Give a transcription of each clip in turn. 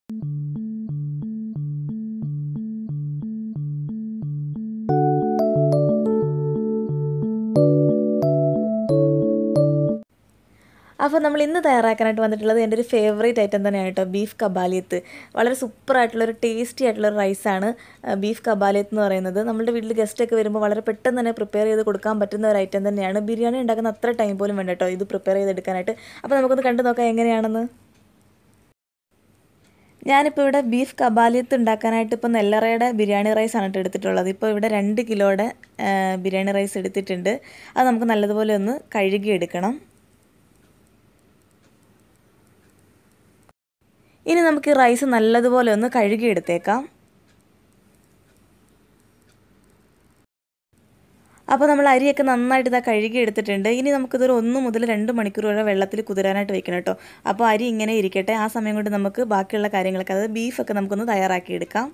അപ്പോൾ നമ്മൾ ഇന്ന് തയ്യാറാക്കാനായിട്ട് വന്നിട്ടുള്ളത് എൻ്റെ ഒരു ഫേവറേറ്റ് ഐറ്റം തന്നെയാണ് കേട്ടോ ബീഫ് കബാലിയത്ത് വളരെ സൂപ്പറായിട്ടുള്ളൊരു ടേസ്റ്റി ആയിട്ടുള്ളൊരു റൈസാണ് ബീഫ് കബാലിയത്ത് എന്ന് പറയുന്നത് നമ്മുടെ വീട്ടിൽ ഗസ്റ്റൊക്കെ വരുമ്പോൾ വളരെ പെട്ടെന്ന് തന്നെ പ്രിപ്പയർ ചെയ്ത് കൊടുക്കാൻ പറ്റുന്ന ഒരു ഐറ്റം തന്നെയാണ് ബിരിയാണി ഉണ്ടാക്കുന്ന അത്ര ടൈം പോലും വേണ്ട കേട്ടോ ഇത് പ്രിപ്പയർ ചെയ്തെടുക്കാനായിട്ട് അപ്പോൾ നമുക്കൊന്ന് കണ്ടു നോക്കാം എങ്ങനെയാണെന്ന് ഞാനിപ്പോൾ ഇവിടെ ബീഫ് കബാലിയത്ത് ഉണ്ടാക്കാനായിട്ട് ഇപ്പോൾ നെല്ലറയുടെ ബിരിയാണി റൈസ് ആണ് കേട്ടോ എടുത്തിട്ടുള്ളത് ഇപ്പോൾ ഇവിടെ രണ്ട് കിലോയുടെ ബിരിയാണി റൈസ് എടുത്തിട്ടുണ്ട് അത് നമുക്ക് നല്ലതുപോലെ ഒന്ന് കഴുകി എടുക്കണം ഇനി നമുക്ക് ഈ റൈസ് നല്ലതുപോലെ ഒന്ന് കഴുകി എടുത്തേക്കാം അപ്പോൾ നമ്മൾ അരിയൊക്കെ നന്നായിട്ട് ഇതാ കഴുകി എടുത്തിട്ടുണ്ട് ഇനി നമുക്കിതൊരു ഒന്ന് മുതൽ രണ്ട് മണിക്കൂർ വരെ വെള്ളത്തിൽ കുതിരാനായിട്ട് വെക്കണം കേട്ടോ അപ്പോൾ അരി ഇങ്ങനെ ഇരിക്കട്ടെ ആ സമയം കൊണ്ട് നമുക്ക് ബാക്കിയുള്ള കാര്യങ്ങളൊക്കെ അതായത് ബീഫൊക്കെ നമുക്കൊന്ന് തയ്യാറാക്കി എടുക്കാം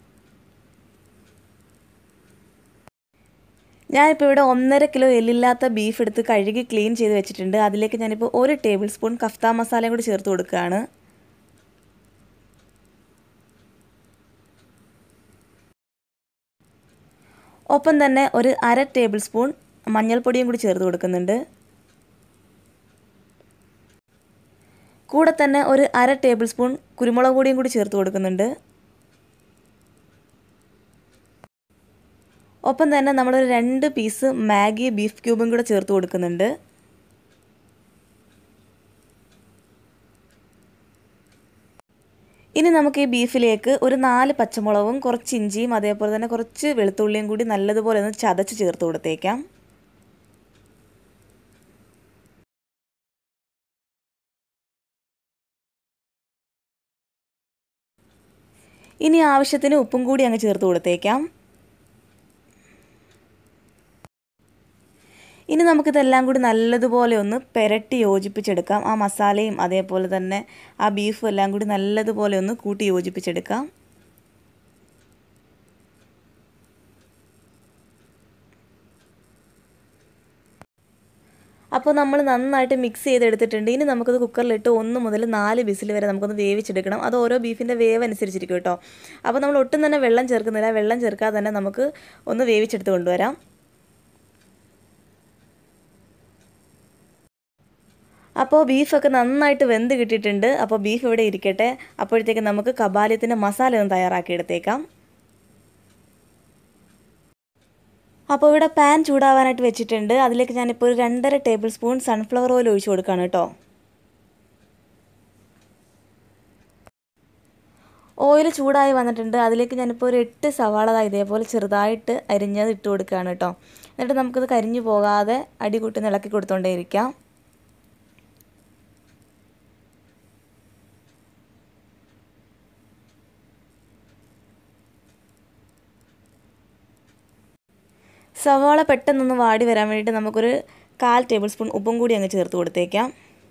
ഞാനിപ്പോൾ ഇവിടെ ഒന്നര കിലോ എല്ലില്ലാത്ത ബീഫ് എടുത്ത് കഴുകി ക്ലീൻ ചെയ്ത് വെച്ചിട്ടുണ്ട് അതിലേക്ക് ഞാനിപ്പോൾ ഒരു ടേബിൾ സ്പൂൺ കഫ്ത മസാലയും കൂടി ചേർത്ത് കൊടുക്കുകയാണ് ഒപ്പം തന്നെ ഒരു അര ടേബിൾ സ്പൂൺ മഞ്ഞൾപ്പൊടിയും കൂടി ചേർത്ത് കൊടുക്കുന്നുണ്ട് കൂടെ തന്നെ ഒരു അര ടേബിൾ സ്പൂൺ കുരുമുളക് പൊടിയും കൂടി ചേർത്ത് കൊടുക്കുന്നുണ്ട് ഒപ്പം തന്നെ നമ്മളൊരു രണ്ട് പീസ് മാഗി ബീഫ് ക്യൂബും കൂടെ ചേർത്ത് കൊടുക്കുന്നുണ്ട് ഇനി നമുക്ക് ഈ ബീഫിലേക്ക് ഒരു നാല് പച്ചമുളകും കുറച്ച് ഇഞ്ചിയും അതേപോലെ തന്നെ കുറച്ച് വെളുത്തുള്ളിയും കൂടി നല്ലതുപോലെ ഒന്ന് ചതച്ച് ചേർത്ത് കൊടുത്തേക്കാം ഇനി ആവശ്യത്തിന് ഉപ്പും കൂടി അങ്ങ് ചേർത്ത് കൊടുത്തേക്കാം ഇനി നമുക്കിതെല്ലാം കൂടി നല്ലതുപോലെ ഒന്ന് പെരട്ടി യോജിപ്പിച്ചെടുക്കാം ആ മസാലയും അതേപോലെ തന്നെ ആ ബീഫും എല്ലാം കൂടി നല്ലതുപോലെ ഒന്ന് കൂട്ടി യോജിപ്പിച്ചെടുക്കാം അപ്പോൾ നമ്മൾ നന്നായിട്ട് മിക്സ് ചെയ്തെടുത്തിട്ടുണ്ട് ഇനി നമുക്കത് കുക്കറിലിട്ട് ഒന്ന് മുതൽ നാല് വിസിൽ വരെ നമുക്കൊന്ന് വേവിച്ചെടുക്കണം അത് ഓരോ ബീഫിൻ്റെ വേവ് അനുസരിച്ചിരിക്കും കേട്ടോ അപ്പോൾ നമ്മൾ ഒട്ടും തന്നെ വെള്ളം ചേർക്കുന്നില്ല വെള്ളം ചേർക്കാതെ തന്നെ നമുക്ക് ഒന്ന് വേവിച്ചെടുത്ത് കൊണ്ടുവരാം അപ്പോൾ ബീഫൊക്കെ നന്നായിട്ട് വെന്ത് കിട്ടിയിട്ടുണ്ട് അപ്പോൾ ബീഫ് ഇവിടെ ഇരിക്കട്ടെ അപ്പോഴത്തേക്ക് നമുക്ക് കബാലിയത്തിൻ്റെ മസാല ഒന്ന് തയ്യാറാക്കി എടുത്തേക്കാം അപ്പോൾ ഇവിടെ പാൻ ചൂടാവാനായിട്ട് വെച്ചിട്ടുണ്ട് അതിലേക്ക് ഞാനിപ്പോൾ ഒരു രണ്ടര ടേബിൾ സ്പൂൺ സൺഫ്ലവർ ഓയിൽ ഒഴിച്ചു കൊടുക്കുകയാണ് കേട്ടോ ഓയിൽ ചൂടായി വന്നിട്ടുണ്ട് അതിലേക്ക് ഞാനിപ്പോൾ ഒരു എട്ട് സവാള ഇതേപോലെ ചെറുതായിട്ട് അരിഞ്ഞത് ഇട്ട് കൊടുക്കുകയാണ് കേട്ടോ എന്നിട്ട് നമുക്കിത് കരിഞ്ഞു പോകാതെ അടി കൂട്ടി ഇളക്കി കൊടുത്തോണ്ടേ ഇരിക്കാം സവാള പെട്ടെന്നൊന്ന് വാടി വരാൻ വേണ്ടിയിട്ട് നമുക്കൊരു കാൽ ടേബിൾ സ്പൂൺ ഉപ്പും കൂടി അങ്ങ് ചേർത്ത് കൊടുത്തേക്കാം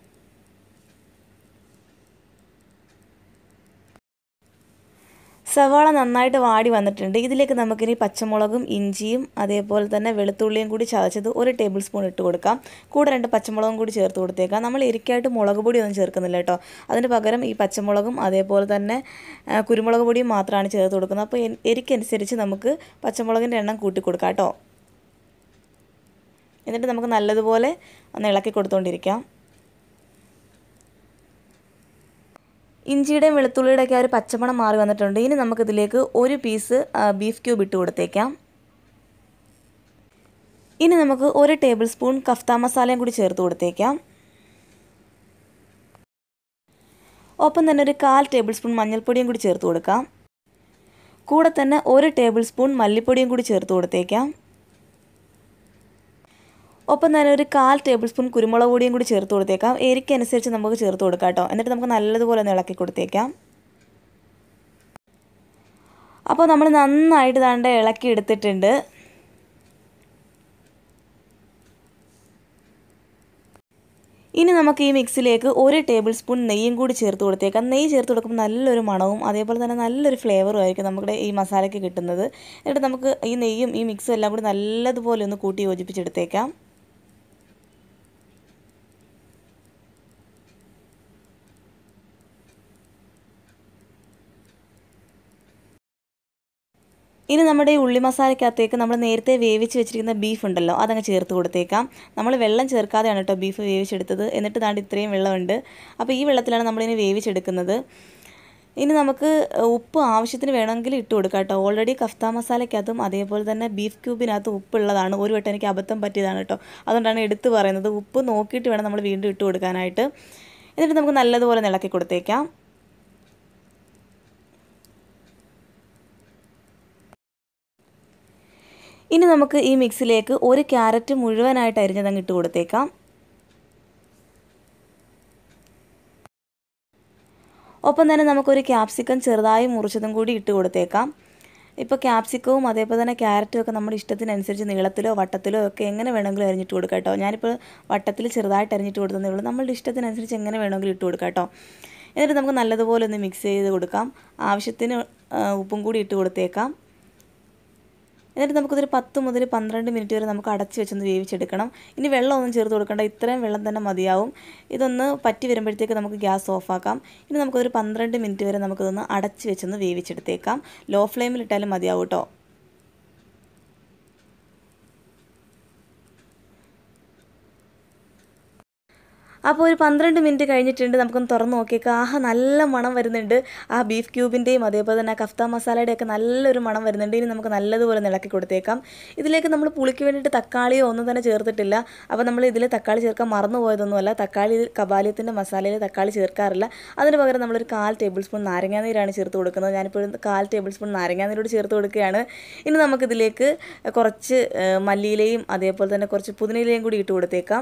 സവാള നന്നായിട്ട് വാടി വന്നിട്ടുണ്ട് ഇതിലേക്ക് നമുക്കിനി പച്ചമുളകും ഇഞ്ചിയും അതേപോലെ തന്നെ വെളുത്തുള്ളിയും കൂടി ചതച്ചത് ഒരു ടേബിൾ സ്പൂൺ ഇട്ട് കൊടുക്കാം കൂടെ രണ്ട് പച്ചമുളകും കൂടി ചേർത്ത് കൊടുത്തേക്കാം നമ്മൾ എരിക്കായിട്ട് മുളക് പൊടി ഒന്നും ചേർക്കുന്നില്ല കേട്ടോ അതിന് പകരം ഈ പച്ചമുളകും അതേപോലെ തന്നെ കുരുമുളക് പൊടിയും മാത്രമാണ് ചേർത്ത് കൊടുക്കുന്നത് അപ്പോൾ എരിക്കനുസരിച്ച് നമുക്ക് പച്ചമുളകിൻ്റെ എണ്ണം കൂട്ടി കൊടുക്കാം കേട്ടോ എന്നിട്ട് നമുക്ക് നല്ലതുപോലെ ഒന്ന് ഇളക്കി കൊടുത്തുകൊണ്ടിരിക്കാം ഇഞ്ചിയുടെയും വെളുത്തുള്ളിയുടെ ഒക്കെ ഒരു പച്ചമണം മാറി വന്നിട്ടുണ്ട് ഇനി നമുക്കിതിലേക്ക് ഒരു പീസ് ബീഫ് ക്യൂബ് ഇട്ട് കൊടുത്തേക്കാം ഇനി നമുക്ക് ഒരു ടേബിൾ സ്പൂൺ കഫ്ത മസാലയും കൂടി ചേർത്ത് കൊടുത്തേക്കാം ഒപ്പം തന്നെ ഒരു കാൽ ടേബിൾ സ്പൂൺ മഞ്ഞൾപ്പൊടിയും കൂടി ചേർത്ത് കൊടുക്കാം കൂടെ തന്നെ ഒരു ടേബിൾ സ്പൂൺ മല്ലിപ്പൊടിയും കൂടി ചേർത്ത് കൊടുത്തേക്കാം ഒപ്പം തന്നെ ഒരു കാൽ ടേബിൾ സ്പൂൺ കുരുമുളക് പൊടിയും കൂടി ചേർത്ത് കൊടുത്തേക്കാം എരിക്കനുസരിച്ച് നമുക്ക് ചേർത്ത് കൊടുക്കാം കേട്ടോ എന്നിട്ട് നമുക്ക് നല്ലതുപോലെ ഒന്ന് ഇളക്കി കൊടുത്തേക്കാം അപ്പോൾ നമ്മൾ നന്നായിട്ട് താണ്ട് ഇളക്കി എടുത്തിട്ടുണ്ട് ഇനി നമുക്ക് ഈ മിക്സിലേക്ക് ഒരു ടേബിൾ സ്പൂൺ നെയ്യും കൂടി ചേർത്ത് കൊടുത്തേക്കാം നെയ്യ് ചേർത്ത് കൊടുക്കുമ്പോൾ നല്ലൊരു മണവും അതേപോലെ തന്നെ നല്ലൊരു ഫ്ലേവറും ആയിരിക്കും നമ്മുടെ ഈ മസാലയ്ക്ക് കിട്ടുന്നത് എന്നിട്ട് നമുക്ക് ഈ നെയ്യും ഈ മിക്സും എല്ലാം കൂടി നല്ലതുപോലെ ഒന്ന് കൂട്ടി യോജിപ്പിച്ചെടുത്തേക്കാം ഇനി നമ്മുടെ ഈ ഉള്ളി മസാലയ്ക്കകത്തേക്ക് നമ്മൾ നേരത്തെ വേവിച്ച് വെച്ചിരിക്കുന്ന ബീഫ് ഉണ്ടല്ലോ അതങ്ങ് ചേർത്ത് കൊടുത്തേക്കാം നമ്മൾ വെള്ളം ചേർക്കാതെയാണ് കേട്ടോ ബീഫ് വേവിച്ചെടുത്തത് എന്നിട്ട് താണ്ട് ഇത്രയും വെള്ളമുണ്ട് അപ്പോൾ ഈ വെള്ളത്തിലാണ് നമ്മളിനി വേവിച്ചെടുക്കുന്നത് ഇനി നമുക്ക് ഉപ്പ് ആവശ്യത്തിന് വേണമെങ്കിൽ ഇട്ട് കൊടുക്കാം കേട്ടോ ഓൾറെഡി കഫ്ത മസാലയ്ക്കകത്തും അതേപോലെ തന്നെ ബീഫ് ക്യൂബിനകത്ത് ഉപ്പുള്ളതാണ് ഒരു വട്ടം എനിക്ക് അബദ്ധം പറ്റിയതാണ് കേട്ടോ അതുകൊണ്ടാണ് എടുത്ത് പറയുന്നത് ഉപ്പ് നോക്കിയിട്ട് വേണം നമ്മൾ വീണ്ടും ഇട്ട് കൊടുക്കാനായിട്ട് എന്നിട്ട് നമുക്ക് നല്ലതുപോലെ ഇളക്കി കൊടുത്തേക്കാം ഇനി നമുക്ക് ഈ മിക്സിലേക്ക് ഒരു ക്യാരറ്റ് മുഴുവനായിട്ട് അരിഞ്ഞതങ്ങ് ഇട്ട് കൊടുത്തേക്കാം ഒപ്പം തന്നെ നമുക്കൊരു ക്യാപ്സിക്കം ചെറുതായി മുറിച്ചതും കൂടി ഇട്ട് കൊടുത്തേക്കാം ഇപ്പോൾ ക്യാപ്സിക്കവും അതേപോലെ തന്നെ ക്യാരറ്റും ഒക്കെ നമ്മുടെ ഇഷ്ടത്തിനനുസരിച്ച് നീളത്തിലോ വട്ടത്തിലോ ഒക്കെ എങ്ങനെ വേണമെങ്കിലും അരിഞ്ഞിട്ട് കൊടുക്കാം കേട്ടോ ഞാനിപ്പോൾ വട്ടത്തിൽ ചെറുതായിട്ട് അരിഞ്ഞിട്ട് കൊടുത്തതേ ഉള്ളൂ നമ്മളുടെ ഇഷ്ടത്തിനനുസരിച്ച് എങ്ങനെ വേണമെങ്കിലും ഇട്ട് കൊടുക്കാം കേട്ടോ എന്നിട്ട് നമുക്ക് നല്ലതുപോലെ ഒന്ന് മിക്സ് ചെയ്ത് കൊടുക്കാം ആവശ്യത്തിന് ഉപ്പും കൂടി ഇട്ട് കൊടുത്തേക്കാം എന്നിട്ട് നമുക്കിതൊരു പത്ത് മുതൽ പന്ത്രണ്ട് മിനിറ്റ് വരെ നമുക്ക് അടച്ച് വെച്ചൊന്ന് വേവിച്ചെടുക്കണം ഇനി വെള്ളമൊന്നും ചേർത്ത് കൊടുക്കേണ്ട ഇത്രയും വെള്ളം തന്നെ മതിയാവും ഇതൊന്ന് പറ്റി വരുമ്പോഴത്തേക്ക് നമുക്ക് ഗ്യാസ് ഓഫാക്കാം ഇനി നമുക്കൊരു പന്ത്രണ്ട് മിനിറ്റ് വരെ നമുക്കിതൊന്ന് അടച്ച് വെച്ചൊന്ന് വേവിച്ചെടുത്തേക്കാം ലോ ഫ്ലെയിമിൽ ഇട്ടാലും മതിയാവും കേട്ടോ അപ്പോൾ ഒരു പന്ത്രണ്ട് മിനിറ്റ് കഴിഞ്ഞിട്ടുണ്ട് നമുക്കൊന്ന് തുറന്ന് നോക്കിയേക്കാം ആഹ് നല്ല മണം വരുന്നുണ്ട് ആ ബീഫ് ക്യൂബിൻ്റെയും അതേപോലെ തന്നെ കഫ്ത മസാലയുടെ ഒക്കെ നല്ലൊരു മണം വരുന്നുണ്ട് ഇനി നമുക്ക് നല്ലതുപോലെ ഇളക്കി കൊടുത്തേക്കാം ഇതിലേക്ക് നമ്മൾ പുളിക്ക് വേണ്ടിയിട്ട് തക്കാളിയോ ഒന്നും തന്നെ ചേർത്തിട്ടില്ല അപ്പോൾ നമ്മൾ ഇതിൽ തക്കാളി ചേർക്കാൻ മറന്നു പോയതൊന്നുമല്ല തക്കാളി കബാലിയത്തിൻ്റെ മസാലയിൽ തക്കാളി ചേർക്കാറില്ല അതിന് പകരം നമ്മളൊരു കാൽ ടേബിൾ സ്പൂൺ നാരങ്ങാനീരാണ് ചേർത്ത് കൊടുക്കുന്നത് ഞാനിപ്പോൾ കാൽ ടേബിൾ സ്പൂൺ നാരങ്ങാനീരോട് ചേർത്ത് കൊടുക്കുകയാണ് ഇനി നമുക്കിതിലേക്ക് കുറച്ച് മല്ലിയിലയും അതേപോലെ തന്നെ കുറച്ച് പുതിനയിലയും കൂടി ഇട്ട് കൊടുത്തേക്കാം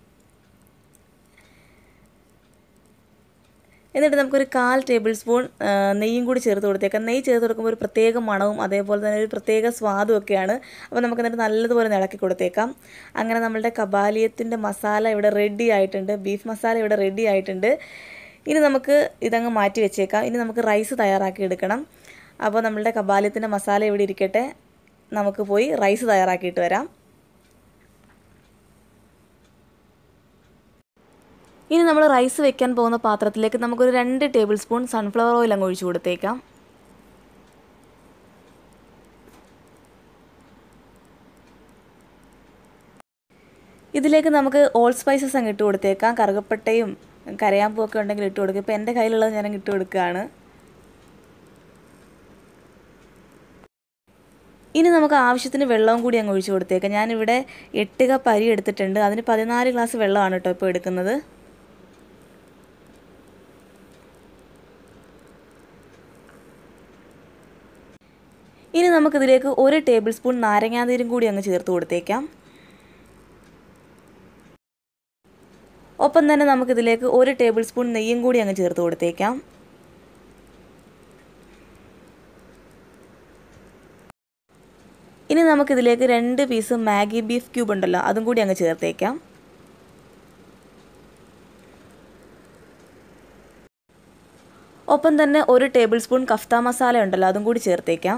എന്നിട്ട് നമുക്കൊരു കാൽ ടേബിൾ സ്പൂൺ നെയ്യും കൂടി ചേർത്ത് കൊടുത്തേക്കാം നെയ്യ് ചേർത്ത് കൊടുക്കുമ്പോൾ ഒരു പ്രത്യേക മണവും അതേപോലെ തന്നെ ഒരു പ്രത്യേക സ്വാദും ഒക്കെയാണ് അപ്പോൾ നമുക്ക് എന്നിട്ട് നല്ലതുപോലെ ഇളക്കി കൊടുത്തേക്കാം അങ്ങനെ നമ്മളുടെ കബാലിയത്തിൻ്റെ മസാല ഇവിടെ റെഡി ആയിട്ടുണ്ട് ബീഫ് മസാല ഇവിടെ റെഡി ആയിട്ടുണ്ട് ഇനി നമുക്ക് ഇതങ്ങ് മാറ്റി വെച്ചേക്കാം ഇനി നമുക്ക് റൈസ് തയ്യാറാക്കി എടുക്കണം അപ്പോൾ നമ്മളുടെ കബാലിയത്തിൻ്റെ മസാല ഇവിടെ ഇരിക്കട്ടെ നമുക്ക് പോയി റൈസ് തയ്യാറാക്കിയിട്ട് വരാം ഇനി നമ്മൾ റൈസ് വെക്കാൻ പോകുന്ന പാത്രത്തിലേക്ക് നമുക്കൊരു രണ്ട് ടേബിൾ സ്പൂൺ സൺഫ്ലവർ ഓയിൽ അങ്ങ് ഒഴിച്ചു കൊടുത്തേക്കാം ഇതിലേക്ക് നമുക്ക് ഓൾ സ്പൈസസ് അങ്ങ് ഇട്ട് കൊടുത്തേക്കാം കറുകപ്പട്ടയും കരയാമ്പൂ ഒക്കെ ഉണ്ടെങ്കിൽ ഇട്ട് കൊടുക്കുക ഇപ്പോൾ എൻ്റെ കയ്യിലുള്ളത് ഞാൻ ഇട്ട് കൊടുക്കുകയാണ് ഇനി നമുക്ക് ആവശ്യത്തിന് വെള്ളവും കൂടി അങ്ങ് ഒഴിച്ചു കൊടുത്തേക്കാം ഞാനിവിടെ എട്ട് കപ്പ് അരി എടുത്തിട്ടുണ്ട് അതിന് പതിനാല് ഗ്ലാസ് വെള്ളമാണ് കേട്ടോ ഇപ്പോൾ എടുക്കുന്നത് ഇനി നമുക്കിതിലേക്ക് ഒരു ടേബിൾ സ്പൂൺ നാരങ്ങാനീരും കൂടി അങ്ങ് ചേർത്ത് കൊടുത്തേക്കാം ഒപ്പം തന്നെ നമുക്കിതിലേക്ക് ഒരു ടേബിൾ സ്പൂൺ നെയ്യും കൂടി അങ്ങ് ചേർത്ത് കൊടുത്തേക്കാം ഇനി നമുക്കിതിലേക്ക് രണ്ട് പീസ് മാഗി ബീഫ് ക്യൂബ് ഉണ്ടല്ലോ അതും കൂടി അങ്ങ് ചേർത്തേക്കാം ഒപ്പം തന്നെ ഒരു ടേബിൾ സ്പൂൺ കഫ്ത മസാല ഉണ്ടല്ലോ അതും കൂടി ചേർത്തേക്കാം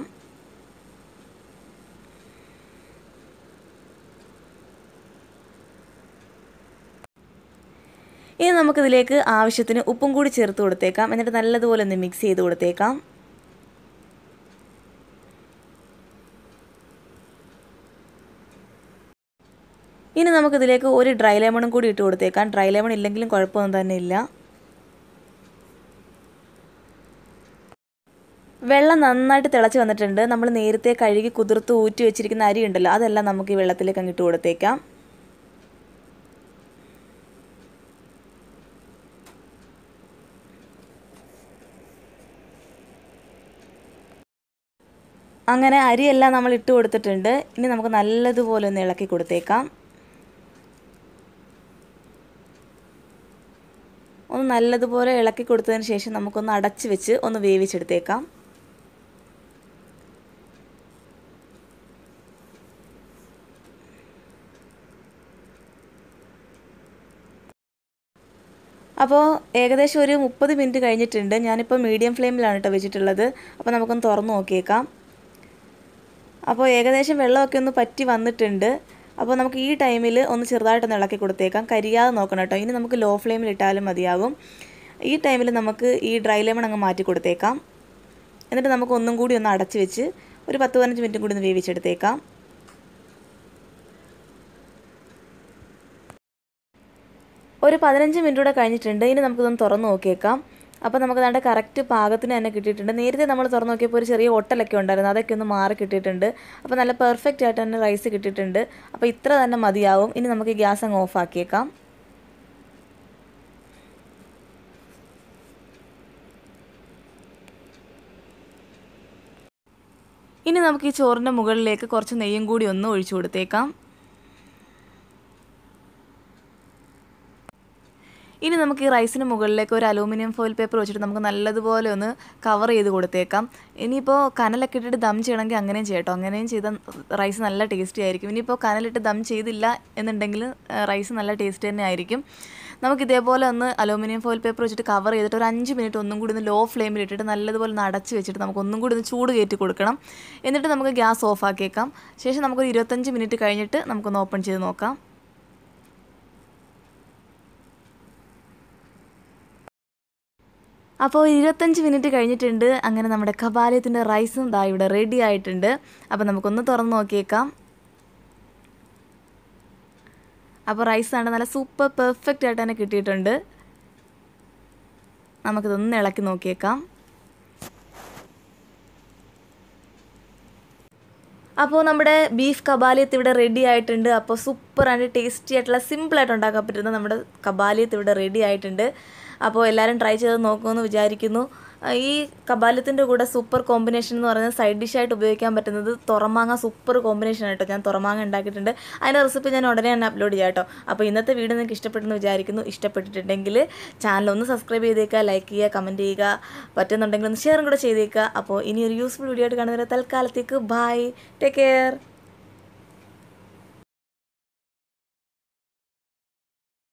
ഇനി നമുക്കിതിലേക്ക് ആവശ്യത്തിന് ഉപ്പും കൂടി ചേർത്ത് കൊടുത്തേക്കാം എന്നിട്ട് നല്ലതുപോലെ ഒന്ന് മിക്സ് ചെയ്ത് കൊടുത്തേക്കാം ഇനി നമുക്കിതിലേക്ക് ഒരു ഡ്രൈ ലെമണും കൂടി ഇട്ട് കൊടുത്തേക്കാം ഡ്രൈ ലെമൺ ഇല്ലെങ്കിലും കുഴപ്പമൊന്നും തന്നെ ഇല്ല വെള്ളം നന്നായിട്ട് തിളച്ച് വന്നിട്ടുണ്ട് നമ്മൾ നേരത്തെ കഴുകി കുതിർത്ത് ഊറ്റി വെച്ചിരിക്കുന്ന അരി ഉണ്ടല്ലോ അതെല്ലാം നമുക്ക് ഈ വെള്ളത്തിലേക്ക് അങ്ങ് ഇട്ട് കൊടുത്തേക്കാം അങ്ങനെ അരിയെല്ലാം നമ്മൾ ഇട്ട് കൊടുത്തിട്ടുണ്ട് ഇനി നമുക്ക് നല്ലതുപോലെ ഒന്ന് ഇളക്കി കൊടുത്തേക്കാം ഒന്ന് നല്ലതുപോലെ ഇളക്കി കൊടുത്തതിന് ശേഷം നമുക്കൊന്ന് അടച്ച് വെച്ച് ഒന്ന് വേവിച്ചെടുത്തേക്കാം അപ്പോൾ ഏകദേശം ഒരു മുപ്പത് മിനിറ്റ് കഴിഞ്ഞിട്ടുണ്ട് ഞാനിപ്പോൾ മീഡിയം ഫ്ലെയിമിലാണ് കേട്ടോ വെച്ചിട്ടുള്ളത് അപ്പോൾ നമുക്കൊന്ന് തുറന്ന് നോക്കിയേക്കാം അപ്പോൾ ഏകദേശം വെള്ളമൊക്കെ ഒന്ന് പറ്റി വന്നിട്ടുണ്ട് അപ്പോൾ നമുക്ക് ഈ ടൈമിൽ ഒന്ന് ചെറുതായിട്ടൊന്ന് ഇളക്കി കൊടുത്തേക്കാം കരിയാതെ നോക്കണം കേട്ടോ ഇനി നമുക്ക് ലോ ഫ്ലെയിമിൽ ഇട്ടാലും മതിയാകും ഈ ടൈമിൽ നമുക്ക് ഈ ഡ്രൈ ലെമൺ അങ്ങ് മാറ്റി കൊടുത്തേക്കാം എന്നിട്ട് നമുക്ക് ഒന്നും കൂടി ഒന്ന് അടച്ച് വെച്ച് ഒരു പത്ത് പതിനഞ്ച് മിനിറ്റും കൂടി ഒന്ന് വേവിച്ചെടുത്തേക്കാം ഒരു പതിനഞ്ച് മിനിറ്റ് കൂടെ കഴിഞ്ഞിട്ടുണ്ട് ഇനി നമുക്കിതൊന്ന് തുറന്ന് നോക്കിയേക്കാം അപ്പോൾ നമുക്ക് നല്ല കറക്റ്റ് പാകത്തിന് തന്നെ കിട്ടിയിട്ടുണ്ട് നേരത്തെ നമ്മൾ തുറന്ന് നോക്കിയപ്പോൾ ഒരു ചെറിയ ഒട്ടലൊക്കെ ഉണ്ടായിരുന്നു അതൊക്കെ ഒന്ന് മാറി കിട്ടിയിട്ടുണ്ട് അപ്പോൾ നല്ല പെർഫെക്റ്റ് ആയിട്ട് തന്നെ റൈസ് കിട്ടിയിട്ടുണ്ട് അപ്പോൾ ഇത്ര തന്നെ മതിയാവും ഇനി നമുക്ക് ഗ്യാസ് അങ്ങ് ഓഫ് ആക്കിയേക്കാം ഇനി നമുക്ക് ഈ ചോറിൻ്റെ മുകളിലേക്ക് കുറച്ച് നെയ്യും കൂടി ഒന്ന് ഒഴിച്ചു കൊടുത്തേക്കാം ഇനി നമുക്ക് ഈ റൈസിന് മുകളിലേക്ക് ഒരു അലൂമിനിയം ഫോയിൽ പേപ്പർ വെച്ചിട്ട് നമുക്ക് നല്ലതുപോലെ ഒന്ന് കവർ ചെയ്ത് കൊടുത്തേക്കാം ഇനിയിപ്പോൾ കനലൊക്കെ ഇട്ടിട്ട് ദം ചെയ്യണമെങ്കിൽ അങ്ങനെയും ചെയ്യട്ടോ അങ്ങനെയും ചെയ്ത റൈസ് നല്ല ടേസ്റ്റി ആയിരിക്കും ഇനിയിപ്പോൾ കനലിട്ട് ദം ചെയ്തില്ല എന്നുണ്ടെങ്കിൽ റൈസ് നല്ല ടേസ്റ്റ് തന്നെ ആയിരിക്കും നമുക്ക് ഇതേപോലെ ഒന്ന് അലൂമിനിയം ഫോയിൽ പേപ്പർ വെച്ചിട്ട് കവർ ചെയ്തിട്ട് ഒരു അഞ്ച് മിനിറ്റ് ഒന്നും കൂടി ഒന്ന് ലോ ഫ്ലെയിമിൽ ഇട്ടിട്ട് നല്ലതുപോലെ ഒന്ന് അടച്ച് വെച്ചിട്ട് നമുക്ക് ഒന്നും കൂടി ഒന്ന് ചൂട് കയറ്റി കൊടുക്കണം എന്നിട്ട് നമുക്ക് ഗ്യാസ് ഓഫ് ആക്കിയേക്കാം ശേഷം നമുക്കൊരു ഇരുപത്തഞ്ച് മിനിറ്റ് കഴിഞ്ഞിട്ട് നമുക്കൊന്ന് ഓപ്പൺ ചെയ്ത് നോക്കാം അപ്പോൾ ഇരുപത്തഞ്ച് മിനിറ്റ് കഴിഞ്ഞിട്ടുണ്ട് അങ്ങനെ നമ്മുടെ കബാലയത്തിൻ്റെ റൈസും ദാ ഇവിടെ റെഡി ആയിട്ടുണ്ട് അപ്പോൾ നമുക്കൊന്ന് തുറന്ന് നോക്കിയേക്കാം അപ്പോൾ റൈസ് ആണ് നല്ല സൂപ്പർ പെർഫെക്റ്റ് ആയിട്ട് തന്നെ കിട്ടിയിട്ടുണ്ട് നമുക്കിതൊന്ന് ഇളക്കി നോക്കിയേക്കാം അപ്പോൾ നമ്മുടെ ബീഫ് കബാലിയത്ത് ഇവിടെ റെഡി ആയിട്ടുണ്ട് അപ്പോൾ സൂപ്പറാണ് ടേസ്റ്റി ആയിട്ടുള്ള സിമ്പിളായിട്ട് ഉണ്ടാക്കാൻ പറ്റുന്ന നമ്മുടെ കബാലിയത്ത് ഇവിടെ റെഡി ആയിട്ടുണ്ട് അപ്പോൾ എല്ലാവരും ട്രൈ ചെയ്ത് നോക്കുമെന്ന് വിചാരിക്കുന്നു ഈ കബാലത്തിൻ്റെ കൂടെ സൂപ്പർ കോമ്പിനേഷൻ എന്ന് പറയുന്നത് സൈഡ് ഡിഷായിട്ട് ഉപയോഗിക്കാൻ പറ്റുന്നത് തുറമാങ്ങ സൂപ്പർ കോമ്പിനേഷൻ ആയിട്ടോ ഞാൻ തുറമാങ്ങ ഉണ്ടാക്കിയിട്ടുണ്ട് അതിൻ്റെ റെസിപ്പി ഞാൻ ഉടനെ തന്നെ അപ്ലോഡ് ചെയ്യാം കേട്ടോ അപ്പോൾ ഇന്നത്തെ വീഡിയോ നിങ്ങൾക്ക് ഇഷ്ടപ്പെട്ടെന്ന് വിചാരിക്കുന്നു ഇഷ്ടപ്പെട്ടിട്ടുണ്ടെങ്കിൽ ചാനൽ ഒന്ന് സബ്സ്ക്രൈബ് ചെയ്തേക്കുക ലൈക്ക് ചെയ്യുക കമൻറ്റ് ചെയ്യുക പറ്റുന്നുണ്ടെങ്കിൽ ഒന്ന് ഷെയറും കൂടെ ചെയ്തേക്കുക അപ്പോൾ ഇനി ഒരു യൂസ്ഫുൾ വീഡിയോ ആയിട്ട് കാണുന്നവരെ തൽക്കാലത്തേക്ക് ബൈ ടേക്ക് കെയർ